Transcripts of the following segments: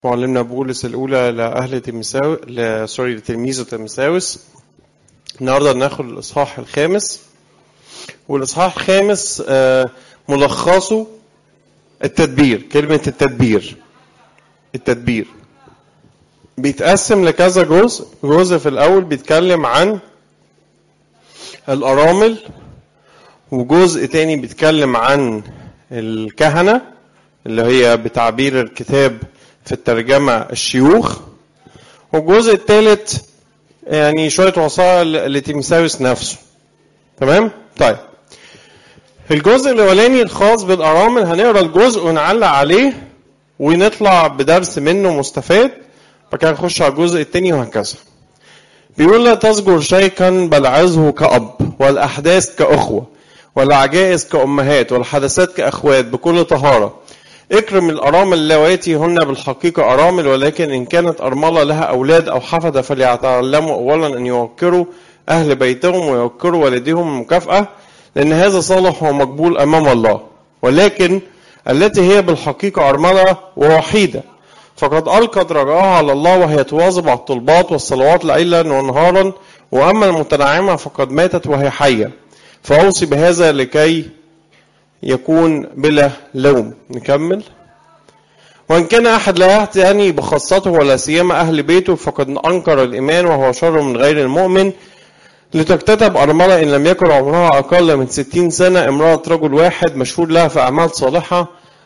معلمنا بولس الأولى لأهل تيمساو ل... سوري لتلميذه تيمساوس النهارده ناخد الإصحاح الخامس والإصحاح الخامس آه، ملخصه التدبير كلمة التدبير التدبير بيتقسم لكذا جزء جزء في الأول بيتكلم عن الأرامل وجزء تاني بيتكلم عن الكهنة اللي هي بتعبير الكتاب في الترجمة الشيوخ والجزء الثالث يعني شوية وصايا لتيمساوس نفسه تمام؟ طيب الجزء الأولاني الخاص بالأرامل هنقرا الجزء ونعلق عليه ونطلع بدرس منه مستفاد بعد كده نخش على الجزء الثاني وهكذا بيقول لا تزجر شيئا بل عظه كأب والأحداث كأخوة والعجائز كأمهات والحدثات كأخوات بكل طهارة اكرم الأرامل اللواتي هن بالحقيقة أرامل ولكن إن كانت أرملة لها أولاد أو حفدة فليتعلموا أولا أن يوقروا أهل بيتهم ويوقروا والديهم المكافأة لأن هذا صالح ومقبول أمام الله ولكن التي هي بالحقيقة أرملة ووحيدة فقد ألقت رجاءها على الله وهي تواظب على الطلبات والصلوات ليلا ونهارا وأما المتنعمة فقد ماتت وهي حية فأوصي بهذا لكي يكون بلا لوم نكمل وإن كان أحد لا يعتني بخاصته ولا سيما أهل بيته فقد أنكر الإيمان وهو شر من غير المؤمن لتكتتب أرملة إن لم يكن عمرها أقل من ستين سنة امرأة رجل واحد مشهود لها في أعمال صالحة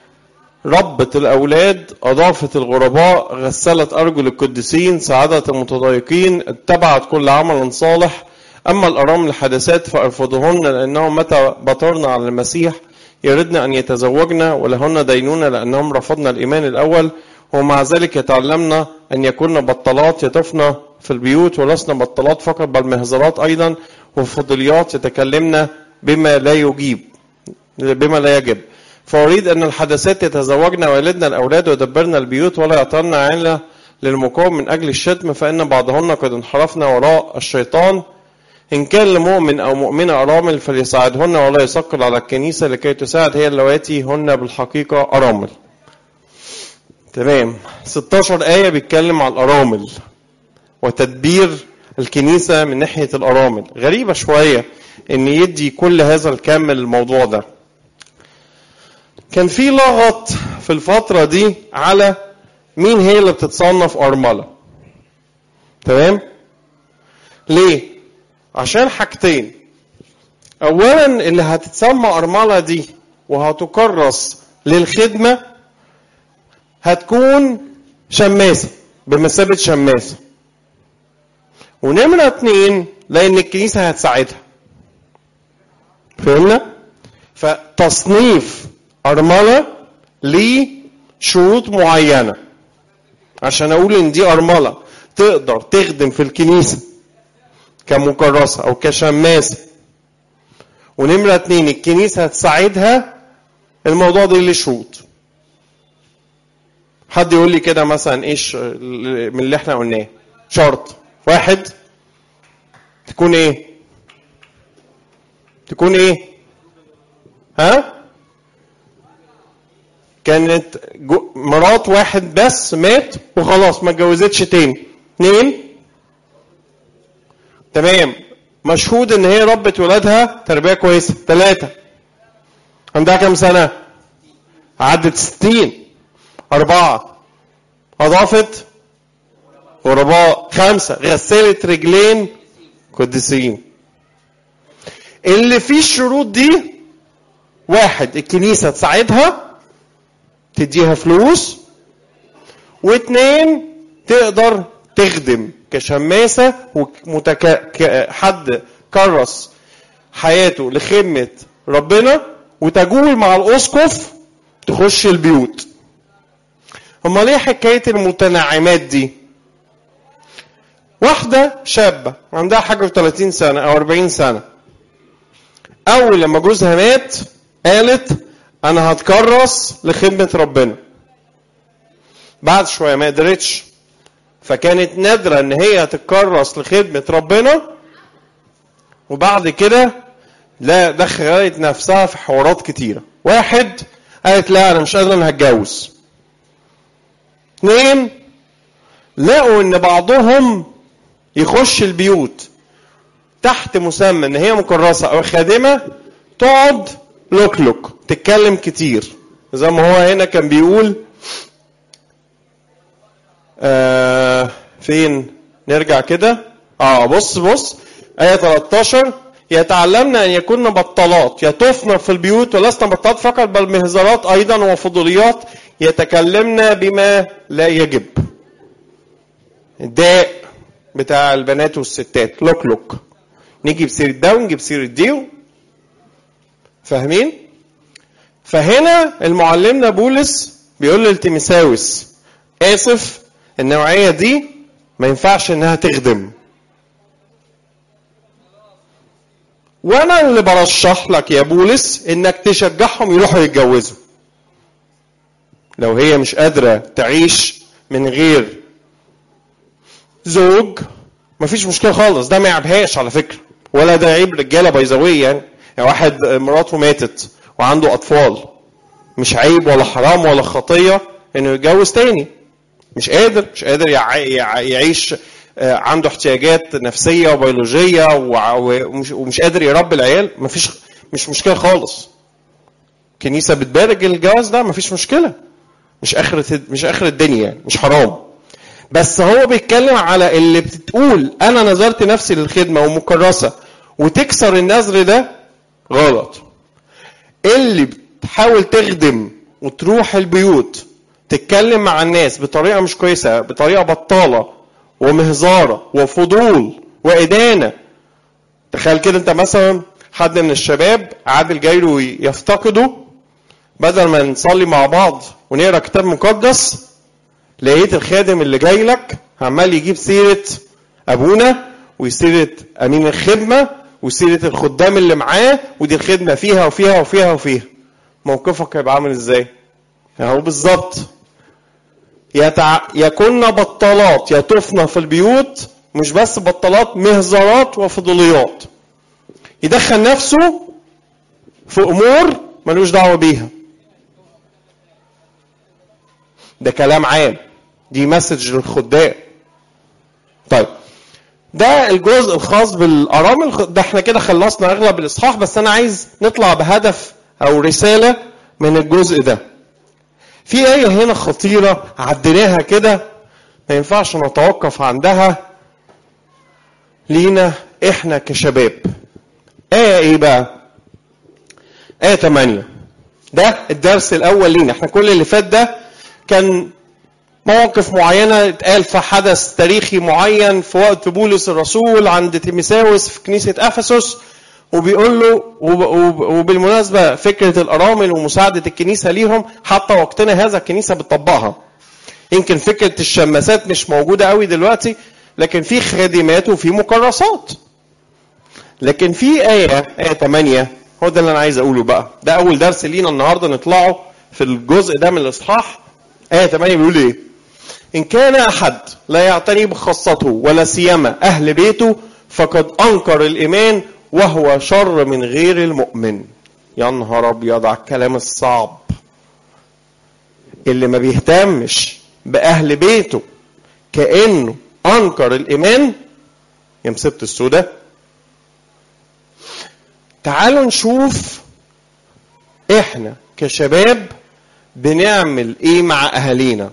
ربت الأولاد أضافت الغرباء غسلت أرجل القديسين سعادة المتضايقين اتبعت كل عمل صالح أما الأرامل الحدثات فأرفضهن لأنهم متى بطرنا على المسيح يردن أن يتزوجن ولهن دينونة لأنهم رفضنا الإيمان الأول ومع ذلك يتعلمن أن يكون بطلات يطفن في البيوت ولسنا بطلات فقط بل مهزرات أيضا وفضليات يتكلمن بما لا يجيب بما لا يجب فأريد أن الحدثات يتزوجن ويلدن الأولاد ويدبرن البيوت ولا يعطن عينة للمقام من أجل الشتم فإن بعضهن قد انحرفن وراء الشيطان إن كان لمؤمن أو مؤمنة أرامل فليساعدهن ولا يثقل على الكنيسة لكي تساعد هي اللواتي هن بالحقيقة أرامل. تمام 16 آية بيتكلم عن الأرامل وتدبير الكنيسة من ناحية الأرامل غريبة شوية إن يدي كل هذا الكم للموضوع ده كان في لغط في الفترة دي على مين هي اللي بتتصنف أرملة تمام ليه عشان حاجتين اولا اللي هتتسمى ارمله دي وهتكرس للخدمه هتكون شماسه بمثابه شماسه ونمرة اتنين لان الكنيسه هتساعدها فهمنا فتصنيف ارمله ليه شروط معينه عشان اقول ان دي ارمله تقدر تخدم في الكنيسه كمكرسة أو كشماسة ونمرة اتنين الكنيسة هتساعدها الموضوع ده ليه شروط حد يقول لي كده مثلا ايش من اللي احنا قلناه شرط واحد تكون ايه تكون ايه ها كانت مرات واحد بس مات وخلاص ما اتجوزتش تاني اثنين تمام مشهود ان هي ربت ولادها تربيه كويسه ثلاثه عندها كام سنه عدت ستين أربعة أضافت غرباء خمسة غسلت رجلين قديسين اللي فيه الشروط دي واحد الكنيسة تساعدها تديها فلوس واثنين تقدر تخدم كشماسة ومتك... حد كرس حياته لخدمة ربنا وتجول مع الأسقف تخش البيوت أمال إيه حكاية المتنعمات دي؟ واحدة شابة عندها حاجة في 30 سنة أو 40 سنة أول لما جوزها مات قالت أنا هتكرس لخدمة ربنا بعد شوية ما قدرتش فكانت نادرة ان هي تتكرس لخدمة ربنا وبعد كده لا دخلت نفسها في حوارات كتيرة واحد قالت لا انا مش قادرة انا هتجوز اثنين لقوا ان بعضهم يخش البيوت تحت مسمى ان هي مكرسه او خادمه تقعد لوك لوك تتكلم كتير زي ما هو هنا كان بيقول آه فين نرجع كده اه بص بص آية 13 يتعلمنا أن يكون بطلات يطفن في البيوت ولسنا بطلات فقط بل مهزرات أيضا وفضوليات يتكلمن بما لا يجب الداء بتاع البنات والستات لوك لوك نيجي بسيرة ده ونجيب سيرة دي فاهمين؟ فهنا المعلمنا بولس بيقول لتيمساوس آسف النوعية دي ما ينفعش إنها تخدم وانا اللي برشح لك يا بولس انك تشجعهم يروحوا يتجوزوا لو هي مش قادره تعيش من غير زوج مفيش مشكله خالص ده ما يعبهاش على فكره ولا ده عيب رجاله بيزاويه يعني يعني واحد مراته ماتت وعنده اطفال مش عيب ولا حرام ولا خطيه انه يتجوز تاني مش قادر مش قادر يع- يع- يعيش آه، عنده احتياجات نفسيه وبيولوجيه وع- ومش, ومش قادر يربي العيال مفيش مش مشكله خالص كنيسه بتبارك الجواز ده مفيش مشكله مش اخر مش اخر الدنيا يعني مش حرام بس هو بيتكلم على اللي بتقول انا نظرت نفسي للخدمه ومكرسه وتكسر النذر ده غلط اللي بتحاول تخدم وتروح البيوت تتكلم مع الناس بطريقه مش كويسه بطريقه بطاله ومهزاره وفضول وادانه تخيل كده انت مثلا حد من الشباب عادل جاي له يفتقده بدل ما نصلي مع بعض ونقرا كتاب مقدس لقيت الخادم اللي جاي لك عمال يجيب سيره ابونا وسيره امين الخدمه وسيره الخدام اللي معاه ودي الخدمه فيها وفيها وفيها وفيها موقفك هيبقى عامل ازاي؟ اهو بالظبط يتع... يكن بطالات يطفن في البيوت مش بس بطالات مهزرات وفضوليات يدخل نفسه في امور ملوش دعوه بيها ده كلام عام دي مسج للخدام طيب ده الجزء الخاص بالارامل ده احنا كده خلصنا اغلب الاصحاح بس انا عايز نطلع بهدف او رساله من الجزء ده في آية هنا خطيرة عديناها كده ما ينفعش نتوقف عندها لينا احنا كشباب آية ايه بقى؟ آية 8 ده الدرس الأول لينا احنا كل اللي فات ده كان مواقف معينة اتقال في حدث تاريخي معين في وقت بولس الرسول عند تيميساوس في كنيسة أفسس وبيقول له وبالمناسبة فكرة الأرامل ومساعدة الكنيسة ليهم حتى وقتنا هذا الكنيسة بتطبقها يمكن فكرة الشماسات مش موجودة قوي دلوقتي لكن في خادمات وفي مكرسات لكن في آية آية 8 هو ده اللي أنا عايز أقوله بقى ده أول درس لينا النهاردة نطلعه في الجزء ده من الإصحاح آية 8 بيقول إيه؟ إن كان أحد لا يعتني بخاصته ولا سيما أهل بيته فقد أنكر الإيمان وهو شر من غير المؤمن يا نهار ابيض على الكلام الصعب اللي ما بيهتمش باهل بيته كانه انكر الايمان يا مسبت السودة تعالوا نشوف احنا كشباب بنعمل ايه مع اهالينا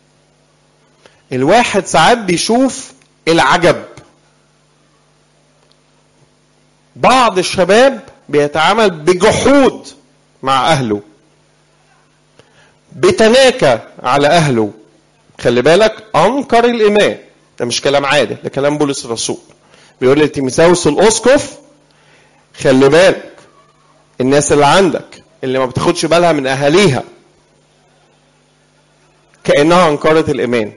الواحد ساعات بيشوف العجب بعض الشباب بيتعامل بجحود مع اهله بتناكى على اهله خلي بالك انكر الايمان ده مش كلام عادي ده كلام بولس الرسول بيقول لتيموثاوس الاسقف خلي بالك الناس اللي عندك اللي ما بتاخدش بالها من اهاليها كانها انكرت الايمان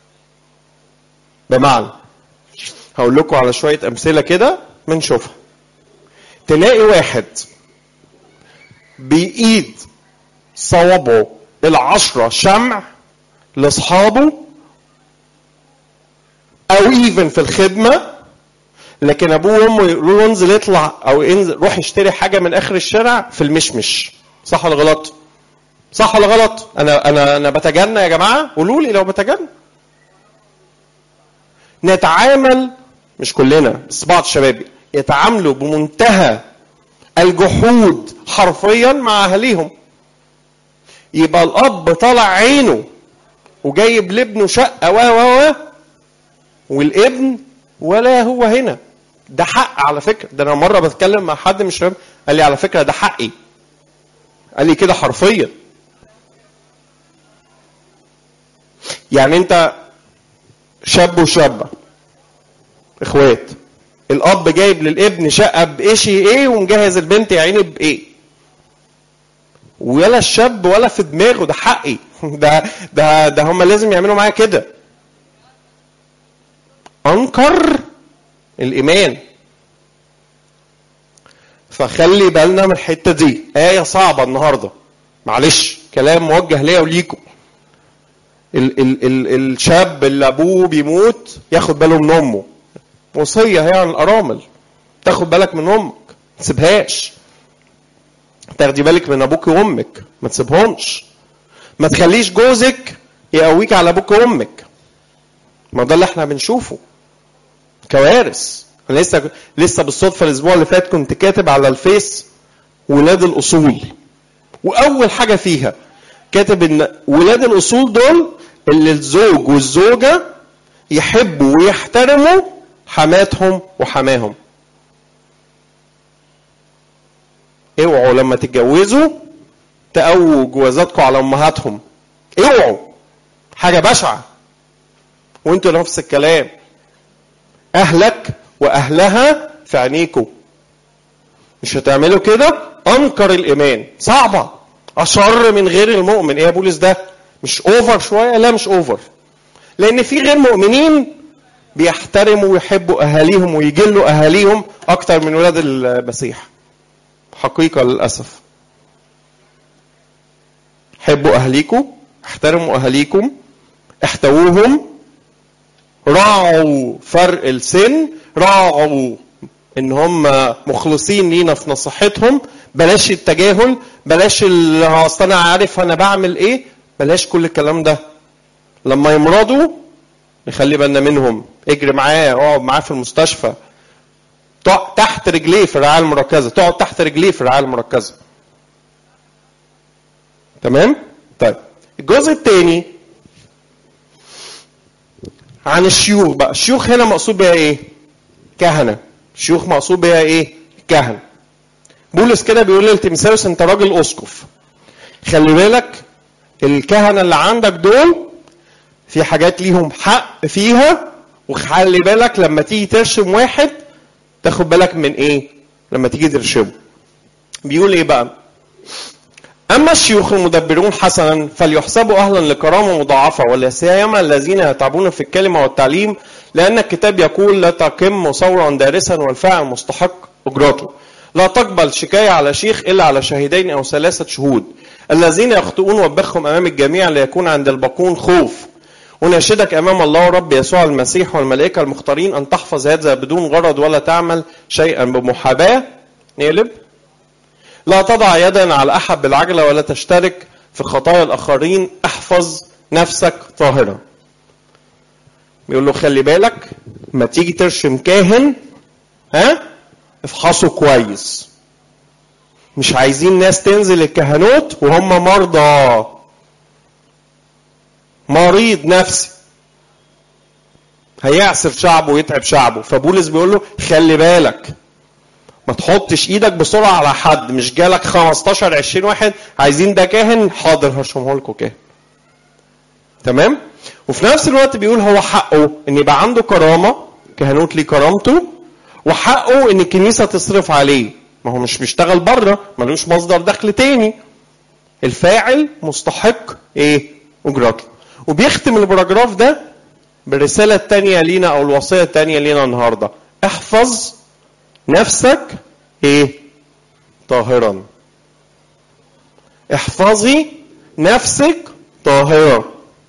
بمعنى هقول لكم على شويه امثله كده بنشوفها تلاقي واحد بإيد صوابعه العشرة شمع لأصحابه أو إيفن في الخدمة لكن أبوه وأمه يقولوا له انزل اطلع أو انزل روح اشتري حاجة من آخر الشارع في المشمش صح ولا غلط؟ صح ولا غلط انا انا انا بتجنى يا جماعه قولوا لي لو بتجنى نتعامل مش كلنا بس بعض الشباب يتعاملوا بمنتهى الجحود حرفيا مع اهاليهم يبقى الاب طالع عينه وجايب لابنه شقه و و و والابن ولا هو هنا ده حق على فكره ده انا مره بتكلم مع حد من الشباب قال لي على فكره ده حقي قال لي كده حرفيا يعني انت شاب وشابه اخوات الاب جايب للابن شقه بإشي ايه ومجهز البنت يا عيني بايه ولا الشاب ولا في دماغه ده حقي ده ده ده هم لازم يعملوا معايا كده انكر الايمان فخلي بالنا من الحته دي ايه صعبه النهارده معلش كلام موجه ليا وليكم ال ال ال الشاب اللي ابوه بيموت ياخد باله من امه وصيه هي عن الارامل تاخد بالك من امك ما تسيبهاش تاخدي بالك من ابوك وامك ما تسيبهمش ما تخليش جوزك يقويك على ابوك وامك ما ده اللي احنا بنشوفه كوارث انا لسه لسه بالصدفه الاسبوع اللي فات كنت كاتب على الفيس ولاد الاصول واول حاجه فيها كاتب ان ولاد الاصول دول اللي الزوج والزوجه يحبوا ويحترموا حماتهم وحماهم اوعوا لما تتجوزوا تقووا جوازاتكم على امهاتهم اوعوا حاجه بشعه وانتوا نفس الكلام اهلك واهلها في عينيكم مش هتعملوا كده انكر الايمان صعبه اشر من غير المؤمن ايه يا بولس ده مش اوفر شويه لا مش اوفر لان في غير مؤمنين بيحترموا ويحبوا اهاليهم ويجلوا اهاليهم اكتر من ولاد المسيح حقيقه للاسف حبوا اهاليكم احترموا اهاليكم احتووهم راعوا فرق السن راعوا ان هم مخلصين لينا في نصيحتهم بلاش التجاهل بلاش اصل انا عارف انا بعمل ايه بلاش كل الكلام ده لما يمرضوا نخلي بالنا منهم اجري معاه اقعد معاه في المستشفى تقعد تحت رجليه في الرعايه المركزه تقعد تحت رجليه في الرعايه المركزه تمام طيب الجزء الثاني عن الشيوخ بقى الشيوخ هنا مقصود بها ايه كهنه الشيوخ مقصود بها ايه كهنه بولس كده بيقول لتيمساوس انت راجل اسقف خلي بالك الكهنه اللي عندك دول في حاجات ليهم حق فيها وخلي بالك لما تيجي ترشم واحد تاخد بالك من ايه لما تيجي ترشمه بيقول ايه بقى أما الشيوخ المدبرون حسنا فليحسبوا أهلا لكرامة مضاعفة ولا سيما الذين يتعبون في الكلمة والتعليم لأن الكتاب يقول لا تقم مصورا دارسا والفاعل مستحق أجرته لا تقبل شكاية على شيخ إلا على شاهدين أو ثلاثة شهود الذين يخطئون وبخهم أمام الجميع ليكون عند الباقون خوف أناشدك أمام الله رب يسوع المسيح والملائكة المختارين أن تحفظ هذا بدون غرض ولا تعمل شيئا بمحاباة نقلب لا تضع يدا على احد بالعجله ولا تشترك في خطايا الاخرين احفظ نفسك طاهرا بيقول له خلي بالك ما تيجي ترشم كاهن ها افحصه كويس مش عايزين ناس تنزل الكهنوت وهم مرضى مريض نفسي هيعسر شعبه ويتعب شعبه فبولس بيقول له خلي بالك ما تحطش ايدك بسرعه على حد مش جالك 15 20 واحد عايزين ده كاهن حاضر هرشمه لكم كاهن تمام وفي نفس الوقت بيقول هو حقه ان يبقى عنده كرامه كهنوت ليه كرامته وحقه ان الكنيسه تصرف عليه ما هو مش بيشتغل بره ملوش مصدر دخل تاني الفاعل مستحق ايه اجرته وبيختم البراجراف ده بالرساله الثانيه لينا او الوصيه الثانيه لينا النهارده احفظ نفسك ايه طاهرا احفظي نفسك طاهرة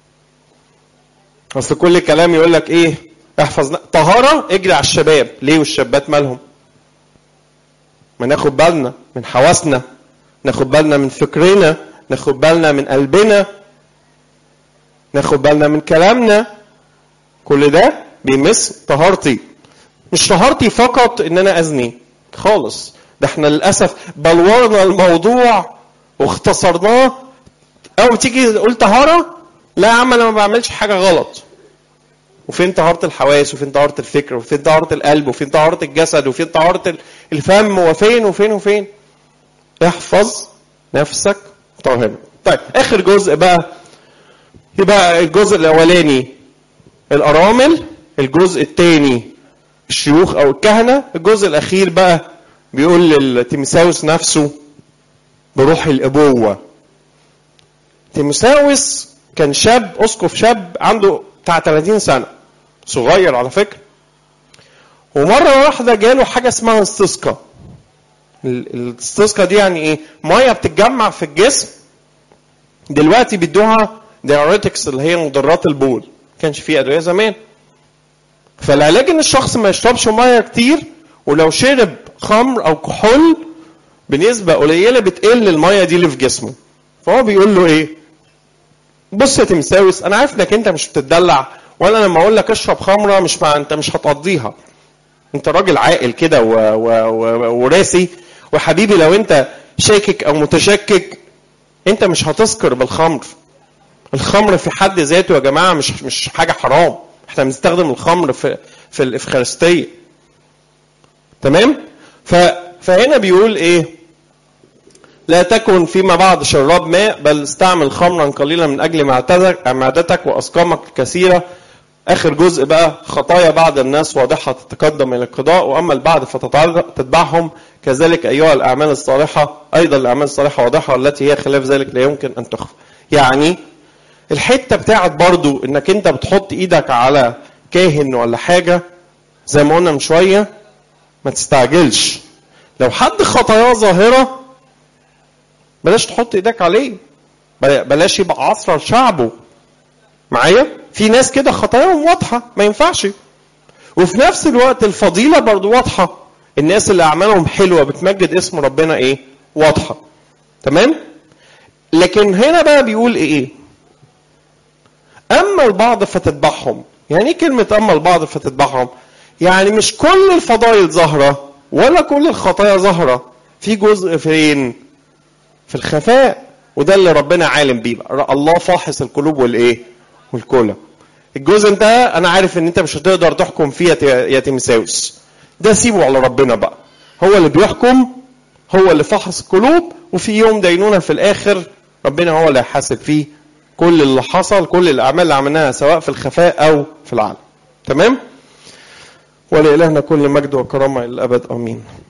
اصل كل كلام يقول لك ايه احفظ ن... طهارة اجري على الشباب ليه والشابات مالهم ما ناخد بالنا من حواسنا ناخد بالنا من فكرنا ناخد بالنا من قلبنا ناخد بالنا من كلامنا كل ده بيمس طهارتي مش طهارتي فقط ان انا ازني خالص ده احنا للاسف بلورنا الموضوع واختصرناه اول تيجي تقول طهاره لا يا عم انا ما بعملش حاجه غلط وفين طهاره الحواس وفين طهاره الفكر وفين طهاره القلب وفين طهاره الجسد وفين طهاره الفم وفين وفين وفين احفظ نفسك طاهرا طيب اخر جزء بقى يبقى الجزء الاولاني الارامل الجزء الثاني الشيوخ او الكهنه الجزء الاخير بقى بيقول لتيمساوس نفسه بروح الابوه تيمساوس كان شاب اسقف شاب عنده بتاع 30 سنه صغير على فكره ومره واحده جاله حاجه اسمها استسقاء الاستسقاء دي يعني ايه ميه بتتجمع في الجسم دلوقتي بيدوها دايوريتكس اللي هي مضرات البول كانش فيه ادويه زمان فالعلاج ان الشخص ما يشربش ميه كتير ولو شرب خمر او كحول بنسبه قليله بتقل الميه دي اللي في جسمه فهو بيقول له ايه بص يا تمساوس انا عارف انك انت مش بتدلع وانا لما اقول لك اشرب خمره مش مع انت مش هتقضيها انت راجل عاقل كده و... و... و... وراسي وحبيبي لو انت شاكك او متشكك انت مش هتسكر بالخمر الخمر في حد ذاته يا جماعه مش مش حاجه حرام احنا بنستخدم الخمر في في الافخارستيه تمام ف... فهنا بيقول ايه لا تكن فيما بعد شراب ماء بل استعمل خمرا قليلا من اجل معدتك معدتك واسقامك الكثيره اخر جزء بقى خطايا بعض الناس واضحه تتقدم الى القضاء واما البعض فتتبعهم كذلك ايها الاعمال الصالحه ايضا الاعمال الصالحه واضحه والتي هي خلاف ذلك لا يمكن ان تخفى يعني الحته بتاعت برضو انك انت بتحط ايدك على كاهن ولا حاجه زي ما قلنا من شويه ما تستعجلش لو حد خطاياه ظاهره بلاش تحط ايدك عليه بلاش يبقى عصر شعبه معايا في ناس كده خطاياهم واضحه ما ينفعش وفي نفس الوقت الفضيله برضو واضحه الناس اللي اعمالهم حلوه بتمجد اسم ربنا ايه واضحه تمام لكن هنا بقى بيقول ايه اما البعض فتتبعهم يعني ايه كلمه اما البعض فتتبعهم يعني مش كل الفضائل ظاهره ولا كل الخطايا ظاهره في جزء فين في الخفاء وده اللي ربنا عالم بيه بقى الله فاحص القلوب والايه والكلى الجزء ده انا عارف ان انت مش هتقدر تحكم فيه يا تيمساوس ده سيبه على ربنا بقى هو اللي بيحكم هو اللي فحص القلوب وفي يوم دينونه في الاخر ربنا هو اللي هيحاسب فيه كل اللي حصل كل الاعمال اللي عملناها سواء في الخفاء او في العلن تمام ولإلهنا كل مجد وكرامه الى الابد امين